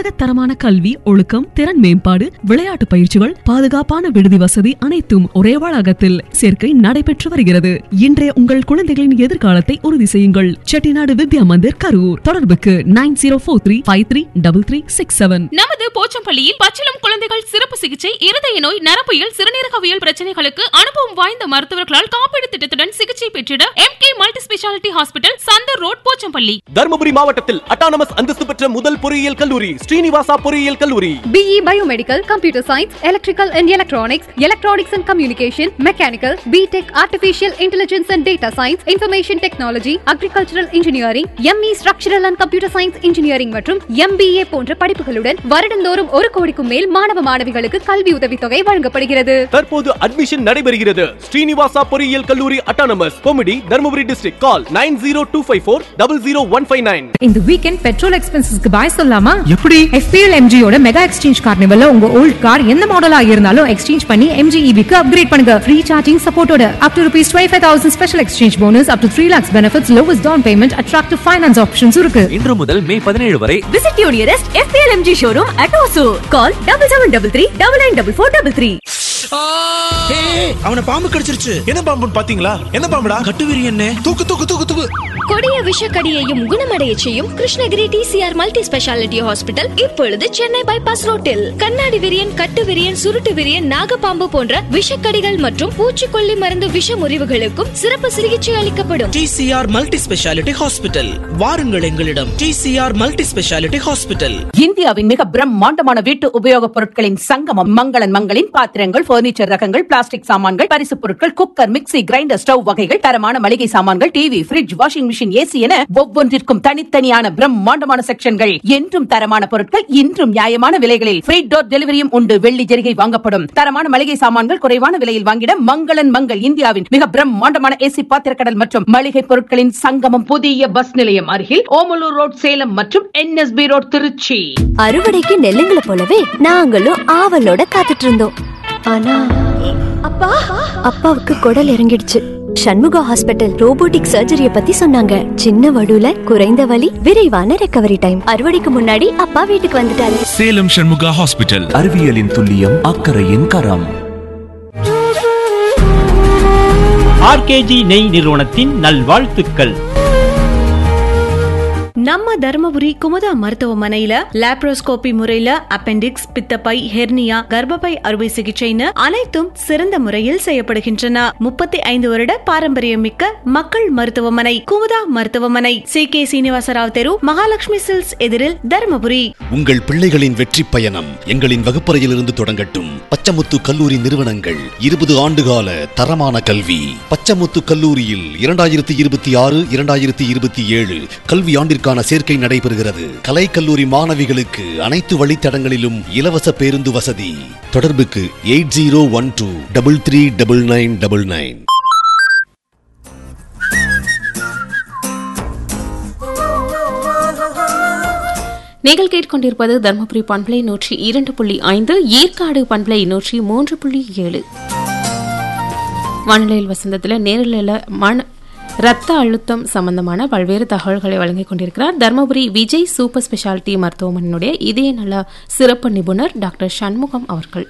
உலகத்தரமான கல்வி ஒழுக்கம் திறன் மேம்பாடு விளையாட்டு பயிற்சிகள் பாதுகாப்பான விடுதி வசதி அனைத்தும் ஒரே வளாகத்தில் சேர்க்கை நடைபெற்று வருகிறது இன்றைய உங்கள் குழந்தைகளின் எதிர்காலத்தை உறுதி செய்யுங்கள் செட்டிநாடு வித்யா மந்திர் கரூர் தொடர்புக்கு nine zero four three five three double three six seven நமது போச்சம்பள்ளியில் பச்சிளம் குழந்தைகள் சிறப்பு சிகிச்சை இருதய நோய் நரம்பியல் சிறுநீரகவியல் பிரச்சனைகளுக்கு அனுபவம் வாய்ந்த மருத்துவர்களால் காப்பீடு திட்டத்துடன் சிகிச்சை பெற்றிட M K multi speciality hospital Chandar road Pochampalli Dharmapuri மாவட்டத்தில் அட்டானமஸ் அந்தஸ்து பெற்ற முதல் பொறியியல் கல்லூரி ஸ்ரீனிவாசா பொறியியல் கல்லூரி BE Biomedical, Computer Science, Electrical and Electronics, Electronics and Communication, Mechanical, BTech, Artificial Intelligence and Data Science, Information Technology, Agricultural Engineering, ME Structural and Computer Science Engineering மற்றும் MBA போன்ற படிப்புகளுடன் வருடந்தோறும் ஒரு கோடிக்கும் மேல் மாணவ மாணவிகளுக்கு கல்வி உதவித்தொகை வழங்கப்படுகிறது தற்போது அட்மிஷன் நடைபெறுகிறது ஸ்ரீனிவாசா பொறியியல் கல்லூரி அட்டானமஸ் கொமிடி Dharmapuri district call nine zero two five four double zero one five nine இந்த வீக்கெண்ட் பெட்ரோல் எக்ஸ்பென்சஸ்க்கு பாய் சொல்லலாமா எப்படி FPL MGயோட மெகா எக்ஸ்சேஞ்ச் கார்னிவல்ல உங்க ஓல்ட் கார் எந்த மாடலா இருந்தாலும் எக்ஸ்சேஞ்ச் பண்ணி MG EVக்கு அப்கிரேட் பண்ணுங்க ஃப்ரீ சார்ஜிங் சப்போர்ட்டோட up to rupees twenty five thousand special exchange bonus up to three lakhs benefits lowest down payment attractive finance options இருக்கு இன்று முதல் மே பதினேழு வரை Visit your nearest FPL MG showroom at Osu. Call double seven double three double nine double four double three. அவனை பாம்பு கடிச்சிருச்சு என்ன பாம்புன்னு பாத்தீங்களா என்ன பாம்புடா கட்டுவிரி என்ன தூக்கு தூக்கு தூக்கு தூக்கு கொடிய விஷக்கடியையும் குணமடைய செய்யும் Krishnagiri TCR multi speciality hospital இப்பொழுது சென்னை பைபாஸ் ரோட்டில் கண்ணாடி விரியன் கட்டு விரியன் சுருட்டு விரியன் நாகப்பாம்பு போன்ற விஷக்கடிகள் மற்றும் பூச்சிக்கொல்லி மருந்து விஷ முறிவுகளுக்கும் சிறப்பு சிகிச்சை அளிக்கப்படும் டிசிஆர் மல்டி ஸ்பெஷாலிட்டி ஹாஸ்பிட்டல் வாருங்கள் எங்களிடம் டிசிஆர் மல்டி ஸ்பெஷாலிட்டி ஹாஸ்பிட்டல் இந்தியாவின் மிக பிரம்மாண்டமான வீட்டு உபயோகப் பொருட்களின் சங்கமம் மங்களன் மங்களின் பாத்திரங்கள் பர்னிச்சர் ரகங்கள் பிளாஸ்டிக் சாமான்கள் பரிசுப் பொருட்கள் குக்கர் மிக்ஸி கிரைண்டர் ஸ்டவ் வகைகள் தரமான மளிகை சாமான்கள் TV fridge washing machine AC என ஒவ்வொன்றிற்கும் தனித்தனியான பிரம்மாண்டமான செக்ஷன்கள் என்றும் தரமான பொருட்கள் இன்றும் நியாயமான விலைகளில் ஃப்ரீ டோர் டெலிவரியும் உண்டு வெள்ளி ஜெரிகை வாங்கப்படும் தரமான மளிகை சாமான்கள் குறைவான விலையில் வாங்கிட மங்களன் மங்கள் இந்தியாவின் மிக பிரம்மாண்டமான ஏசி பாத்திரக்கடல் மற்றும் மளிகை பொருட்களின் சங்கமம் புதிய பஸ் நிலையம் அருகில் ஓமலூர் ரோட் சேலம் மற்றும் என்எஸ்பி ரோட் திருச்சி அறுவடைக்கு நெல்லுங்களை போலவே நாங்களும் ஆவலோட காத்துட்டு இருந்தோம் ஆனா அப்பா அப்பாவுக்கு குடல் இறங்கிடுச்சு சண்முகா ஹாஸ்பிட்டல் ரோபோட்டிக் சர்ஜரிய பத்தி சொன்னாங்க சின்ன வடுல குறைந்த வலி விரைவான ரெக்கவரி டைம் அறுவடைக்கு முன்னாடி அப்பா வீட்டுக்கு வந்துட்டாரு சேலம் சண்முகா ஹாஸ்பிட்டல் அறிவியலின் துல்லியம் அக்கறையின் கரம் ஆர்கேஜி நெய் நிறுவனத்தின் நல்வாழ்த்துக்கள் நம்ம தருமபுரி குமுதா மருத்துவமனையில லாப்ரோஸ்கோபி முறையில அப்பெண்டிக்ஸ் பித்தப்பை ஹெர்னியா கர்ப்பப்பை அறுவை சிகிச்சைன்னு அனைத்தும் சிறந்த முறையில் செய்யப்படுகின்றன முப்பத்தி ஐந்து வருட பாரம்பரியம் மிக்க மக்கள் மருத்துவமனை குமுதா மருத்துவமனை சி கே சீனிவாசராவ் தெரு மகாலட்சுமி சில்ஸ் எதிரில் தருமபுரி உங்கள் பிள்ளைகளின் வெற்றி பயணம் எங்களின் வகுப்பறையிலிருந்து தொடங்கட்டும் பச்சமுத்து கல்லூரி நிறுவனங்கள் இருபது ஆண்டுகால தரமான கல்வி பச்சமுத்து கல்லூரியில் இரண்டாயிரத்தி இருபத்தி ஆறு இரண்டாயிரத்தி இருபத்தி ஏழு கல்வி ஆண்டிற்கான சேர்க்கை நடைபெறுகிறது கலை கல்லூரி மாணவிகளுக்கு அனைத்து வழித்தடங்களிலும் இலவச பேருந்து வசதி தொடர்புக்கு eight zero one two double three double nine double nine நீங்கள் கேட்டுக்கொண்டிருப்பது தர்மபுரி பண்பலை நூற்றி இரண்டு புள்ளி ஐந்து ஏற்காடு பண்பலை நூற்றி மூன்று புள்ளி ஏழு வானிலையில் வசந்தத்தில் நேரில் மன ரத்த அழுத்தம் சம்பந்தமான பல்வேறு தகவல்களை வழங்கிக் கொண்டிருக்கிறார் தர்மபுரி விஜய் சூப்பர் ஸ்பெஷாலிட்டி மருத்துவமனையினுடைய இதய நல சிறப்பு நிபுணர் டாக்டர் சண்முகம் அவர்கள்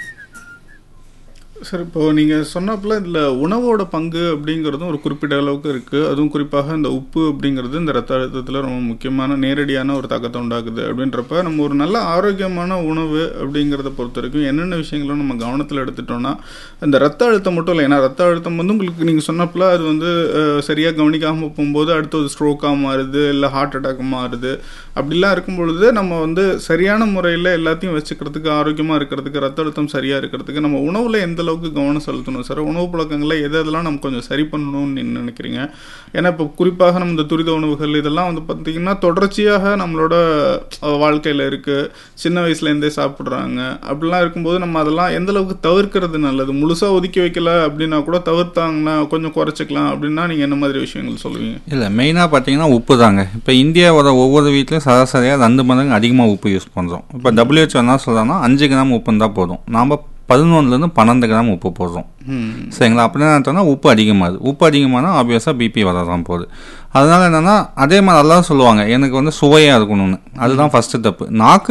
சார் இப்போ நீங்கள் சொன்னப்பல இதில் உணவோட பங்கு அப்படிங்கிறதும் ஒரு குறிப்பிட்ட அளவுக்கு இருக்குது அதுவும் குறிப்பாக இந்த உப்பு அப்படிங்கிறது இந்த ரத்த அழுத்தத்தில் ரொம்ப முக்கியமான நேரடியான ஒரு தாக்கத்தை உண்டாக்குது அப்படின்றப்ப நம்ம ஒரு நல்ல ஆரோக்கியமான உணவு அப்படிங்கிறத பொறுத்த வரைக்கும் என்னென்ன விஷயங்களும் நம்ம கவனத்தில் எடுத்துட்டோம்னா இந்த ரத்த அழுத்தம் மட்டும் இல்லை ஏன்னா ரத்த அழுத்தம் வந்து உங்களுக்கு நீங்கள் சொன்னப்பல அது வந்து சரியாக கவனிக்காமல் போகும்போது அடுத்து ஒரு ஸ்ட்ரோக்காக மாறுது இல்லை ஹார்ட் அட்டாக் மாறுது அப்படிலாம் இருக்கும் பொழுது நம்ம வந்து சரியான முறையில் எல்லாத்தையும் வச்சுக்கிறதுக்கு ஆரோக்கியமாக இருக்கிறதுக்கு ரத்த அழுத்தம் சரியாக இருக்கிறதுக்கு நம்ம உணவில் எந்த அளவுக்கு கவனம் செலுத்தணும் சார் உணவு பழக்கங்களை எது எதெல்லாம் நம்ம கொஞ்சம் சரி பண்ணணும்னு நீங்க நினைக்கிறீங்க ஏன்னா இப்போ குறிப்பாக நம்ம இந்த துரித உணவுகள் இதெல்லாம் வந்து பார்த்திங்கன்னா தொடர்ச்சியாக நம்மளோட வாழ்க்கையில் இருக்குது சின்ன வயசுலேருந்தே சாப்பிட்றாங்க அப்படிலாம் இருக்கும்போது நம்ம அதெல்லாம் எந்த அளவுக்கு தவிர்க்கிறது நல்லது முழுசாக ஒதுக்கி வைக்கல அப்படின்னா கூட தவிர்த்தாங்கன்னா கொஞ்சம் குறைச்சிக்கலாம் அப்படின்னா நீங்கள் என்ன மாதிரி விஷயங்கள் சொல்லுவீங்க இல்லை மெயினாக பார்த்தீங்கன்னா உப்பு தாங்க இப்போ இந்தியாவோட ஒவ்வொரு வீட்லையும் சராசரியாக ரெண்டு மடங்கு அதிகமாக உப்பு யூஸ் பண்ணுறோம் இப்போ டபிள்யூஹெச்ஓ என்ன சொல்கிறாங்கன்னா அஞ்சு கிராம் உப்பு இருந்தால் போதும் நாம் பதினொன்றுலேருந்து பன்னெண்டு கிராம் உப்பு போடுறோம் சரிங்களா அப்படின்னா என்னன்னா உப்பு அதிகமாகுது உப்பு அதிகமானால் ஆப்வியஸாக பிபி வரதான் போகுது அதனால என்னன்னா அதே மாதிரி நல்லா சொல்லுவாங்க எனக்கு வந்து சுவையாக இருக்கணும்னு அதுதான் ஃபஸ்ட்டு தப்பு நாக்கு